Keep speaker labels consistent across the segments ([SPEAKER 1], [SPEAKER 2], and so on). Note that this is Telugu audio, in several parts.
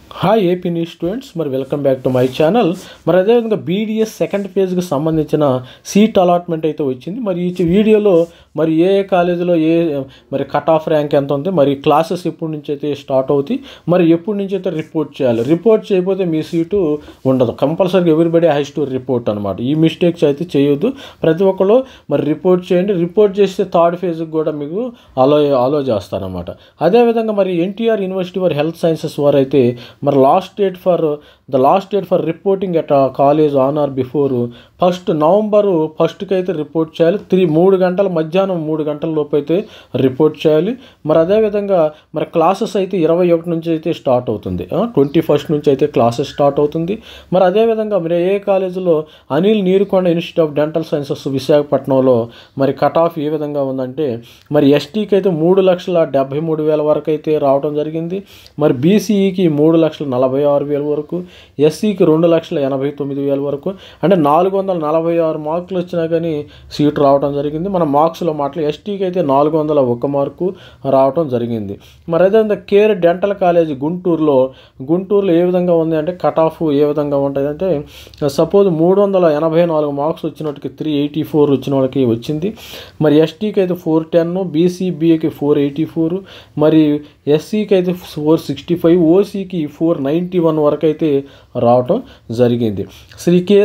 [SPEAKER 1] హాయ్ ఏపీ న్యూస్ స్టూడెంట్స్ మరి welcome back to my channel మరి అదేవిధంగా బీడీఎస్ సెకండ్ ఫేజ్కి సంబంధించిన సీట్ అలాట్మెంట్ అయితే వచ్చింది మరి ఈ వీడియోలో మరి ఏ ఏ కాలేజీలో ఏ మరి కట్ ఆఫ్ ర్యాంక్ ఎంత ఉంది మరి క్లాసెస్ ఎప్పటి నుంచి అయితే స్టార్ట్ అవుతాయి మరి ఎప్పటి నుంచి అయితే రిపోర్ట్ చేయాలి రిపోర్ట్ చేయకపోతే మీ సీటు ఉండదు కంపల్సరీగా ఎవ్రీబడి హైస్ టు రిపోర్ట్ అనమాట ఈ మిస్టేక్స్ అయితే చేయొద్దు ప్రతి ఒక్కరు మరి రిపోర్ట్ చేయండి రిపోర్ట్ చేస్తే థర్డ్ ఫేజ్కి కూడా మీకు అలో అలో చేస్తారనమాట అదేవిధంగా మరి ఎన్టీఆర్ యూనివర్సిటీ వారి హెల్త్ సైన్సెస్ వారు అయితే మరి last date for the last date for reporting at college on or before first November ఫస్ట్కి అయితే రిపోర్ట్ చేయాలి త్రీ మూడు గంటల మధ్యాహ్నం మూడు గంటల లోపు అయితే రిపోర్ట్ చేయాలి మరి అదేవిధంగా మరి క్లాసెస్ అయితే ఇరవై ఒకటి నుంచి అయితే స్టార్ట్ అవుతుంది ట్వంటీ ఫస్ట్ నుంచి అయితే క్లాసెస్ స్టార్ట్ అవుతుంది మరి అదేవిధంగా మరి ఏ కాలేజీలో Anil Neerukonda institute of dental sciences విశాఖపట్నంలో మరి కట్ ఆఫ్ ఏ విధంగా ఉందంటే మరి ఎస్టీకి అయితే మూడు లక్షల డెబ్బై మూడు వేల వరకు అయితే రావడం జరిగింది మరి బీసీఈకి మూడు లక్షల నలభై ఆరు వేల వరకు ఎస్సీకి రెండు లక్షల ఎనభై తొమ్మిది వేల వరకు అంటే నాలుగు వందల నలభై ఆరు మార్కులు వచ్చినా కానీ సీటు రావడం జరిగింది మన మార్క్స్లో మాటలు ఎస్టీకి అయితే నాలుగు వందల ఒక్క మార్కు రావడం జరిగింది మరి అదేవిధంగా కేర్ డెంటల్ కాలేజ్ గుంటూరులో గుంటూరులో ఏ విధంగా ఉంది అంటే కట్ ఆఫ్ ఏ విధంగా ఉంటుంది అంటే సపోజ్ మూడు వందల ఎనభై నాలుగు మార్క్స్ వచ్చిన వాళ్ళకి త్రీ ఎయిటీ ఫోర్ వచ్చిన వాళ్ళకి వచ్చింది మరి ఎస్టీకి అయితే ఫోర్ టెన్ బీసీబీఏకి ఫోర్ ఎయిటీ ఫోర్ మరి ఎస్సీకి అయితే ఫోర్ సిక్స్టీ ఫైవ్ ఓసీకి ఫోర్ నైంటీ వన్ వరకు అయితే రావటం జరిగింది శ్రీకే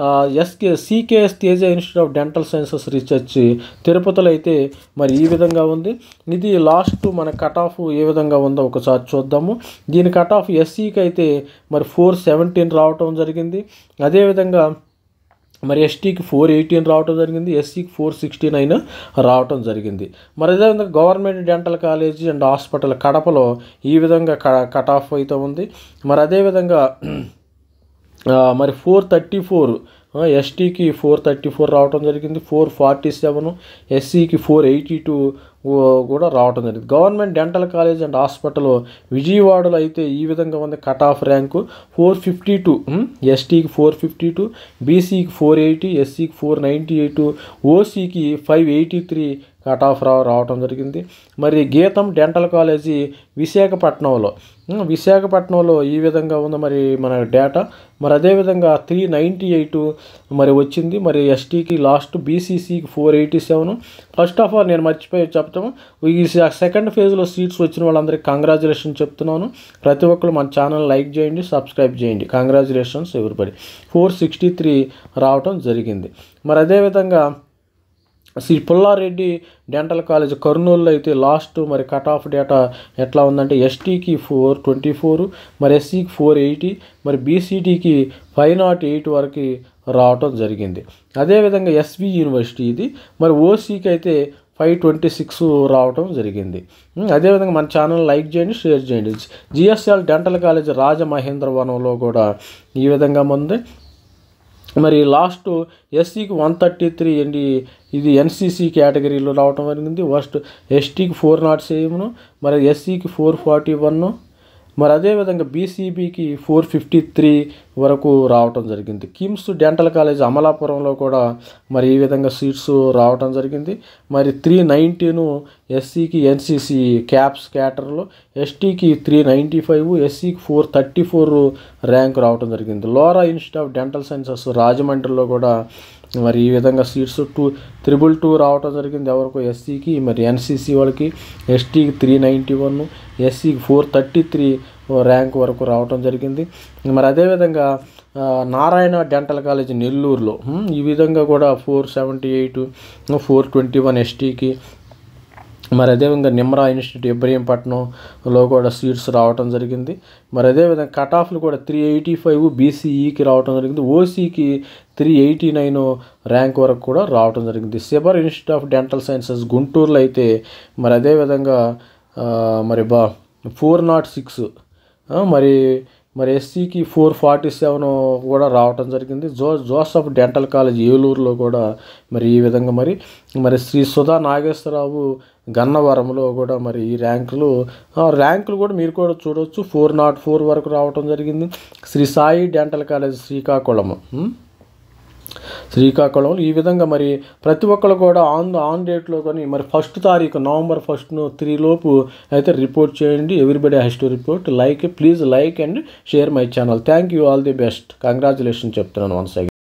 [SPEAKER 1] ఎస్కే CKS Teja institute of dental sciences research తిరుపతిలో అయితే మరి ఈ విధంగా ఉంది ఇది లాస్ట్ మన కట్ ఆఫ్ ఏ విధంగా ఉందో ఒకసారి చూద్దాము దీని కట్ ఆఫ్ ఎస్సీకి అయితే మరి ఫోర్ సెవెంటీన్ రావటం జరిగింది అదేవిధంగా మరి ఎస్టీకి ఫోర్ ఎయిటీన్ రావటం జరిగింది ఎస్సీకి ఫోర్ సిక్స్టీ నైన్ రావటం జరిగింది మరి అదేవిధంగా government dental college and hospital కడపలో ఈ విధంగా కట్ ఆఫ్ అయితే ఉంది మరి అదేవిధంగా మరి ఫోర్ థర్టీ ఫోర్ ఎస్టీకి ఫోర్ థర్టీ ఫోర్ రావటం జరిగింది ఫోర్ ఫార్టీ సెవెన్ ఎస్సీకి ఫోర్ ఎయిటీ టూ కూడా రావటం జరిగింది government dental college and hospital విజయవాడలో అయితే ఈ విధంగా ఉంది cut off rank four fifty two ఎస్టీకి ఫోర్ ఫిఫ్టీ టూ బీసీకి ఫోర్ ఎయిటీ ఎస్సీకి ఫోర్ నైంటీ ఎయిట్ ఓసీకి five eighty three cut off రా రావటం జరిగింది మరి గీతం డెంటల్ కాలేజీ విశాఖపట్నంలో విశాఖపట్నంలో ఈ విధంగా ఉంది మరి మన డేటా మరి అదేవిధంగా త్రీ నైంటీ ఎయిట్ మరి వచ్చింది మరి ఎస్టీకి లాస్ట్ బీసీసీకి four eighty seven first of all నేను మర్చిపోయి చెప్తాము ఈ సెకండ్ ఫేజ్లో సీట్స్ వచ్చిన వాళ్ళందరికీ కంగ్రాచులేషన్ చెప్తున్నాను ప్రతి ఒక్కరు మన ఛానల్ లైక్ చేయండి సబ్స్క్రైబ్ చేయండి కంగ్రాచులేషన్స్ ఎవరిబడి ఫోర్ సిక్స్టీ త్రీ రావటం జరిగింది మరి అదేవిధంగా శ్రీ పుల్లారెడ్డి డెంటల్ కాలేజ్ కర్నూలులో అయితే లాస్ట్ మరి కట్ ఆఫ్ డేటా ఎట్లా ఉందంటే ఎస్టీకి ఫోర్ ట్వంటీ ఫోర్ మరి ఎస్సీకి ఫోర్ ఎయిటీ మరి బీసీటీకి ఫైవ్ నాట్ ఎయిట్ వరకు రావటం జరిగింది అదేవిధంగా ఎస్వి యూనివర్సిటీ ఇది మరి ఓసీకి అయితే ఫైవ్ ట్వంటీ సిక్స్ రావటం జరిగింది అదేవిధంగా మన ఛానల్ లైక్ చేయండి షేర్ చేయండి జిఎస్ఎల్ డెంటల్ కాలేజ్ రాజమహేంద్రవనంలో కూడా ఈ విధంగా ఉంది మరి లాస్ట్ ఎస్సీకి వన్ థర్టీ త్రీ అండి ఇది ఎన్సీసీ కేటగిరీలో రావటం జరిగింది ఫస్ట్ ఎస్టీకి ఫోర్ నాట్ సెవెన్ మరి ఎస్సీకి ఫోర్ ఫార్టీ వన్ మరి అదేవిధంగా బీసీబీకి ఫోర్ ఫిఫ్టీ త్రీ వరకు రావటం జరిగింది కిమ్స్ డెంటల్ కాలేజ్ అమలాపురంలో కూడా మరి ఈ విధంగా సీట్స్ రావటం జరిగింది మరి త్రీ నైంటీను ఎస్సీకి ఎన్సీసీ క్యాప్స్ క్యాటర్లో ఎస్టీకి త్రీ నైంటీ ఫైవ్ ఎస్సీకి ఫోర్ థర్టీ ఫోర్ ర్యాంక్ రావటం జరిగింది లోరా ఇన్స్టిట్యూట్ ఆఫ్ డెంటల్ సైన్సెస్ రాజమండ్రిలో కూడా మరి ఈ విధంగా సీట్స్ టూ త్రిబుల్ టూ రావటం జరిగింది ఎవరికో ఎస్సీకి మరి ఎన్సీసీ వాళ్ళకి ఎస్టీకి త్రీ నైంటీ వన్ ఎస్సీకి ఫోర్ థర్టీ త్రీ ర్యాంక్ వరకు రావటం జరిగింది మరి అదేవిధంగా నారాయణ డెంటల్ కాలేజ్ నెల్లూరులో ఈ విధంగా కూడా four seventy eight four twenty one ఎస్టీకి మరి అదేవిధంగా నిమ్రా ఇన్స్టిట్యూట్ ఇబ్రహీంపట్నంలో కూడా సీట్స్ రావడం జరిగింది మరి అదేవిధంగా కట్ ఆఫ్లు కూడా త్రీ ఎయిటీ ఫైవ్ బీసీఈకి రావడం జరిగింది ఓసీకి త్రీ ఎయిటీ నైన్ ర్యాంక్ వరకు కూడా రావడం జరిగింది Sibar institute of dental sciences గుంటూరులో అయితే మరి అదేవిధంగా మరి బా ఫోర్ నాట్ సిక్స్ మరి మరి ఎస్సీకి ఫోర్ ఫార్టీ సెవెన్ కూడా రావటం జరిగింది జో జోసఫ్ డెంటల్ కాలేజ్ ఏలూరులో కూడా మరి ఈ విధంగా మరి మరి శ్రీ సుధా నాగేశ్వరరావు గన్నవరంలో కూడా మరి ఈ ర్యాంకులు ర్యాంకులు కూడా మీరు కూడా చూడవచ్చు ఫోర్ నాట్ ఫోర్ వరకు రావటం జరిగింది శ్రీ సాయి డెంటల్ కాలేజ్ శ్రీకాకుళం శ్రీకాకుళంలో ఈ విధంగా మరి ప్రతి ఒక్కరు కూడా ఆన్ ఆన్ డేట్లో కానీ మరి ఫస్ట్ తారీఖు నవంబర్ ఫస్ట్ త్రీ లోపు అయితే రిపోర్ట్ చేయండి everybody has to report like please like and share my channel thank you all the best congratulation చెప్తున్నాను వన్స్ అగైన్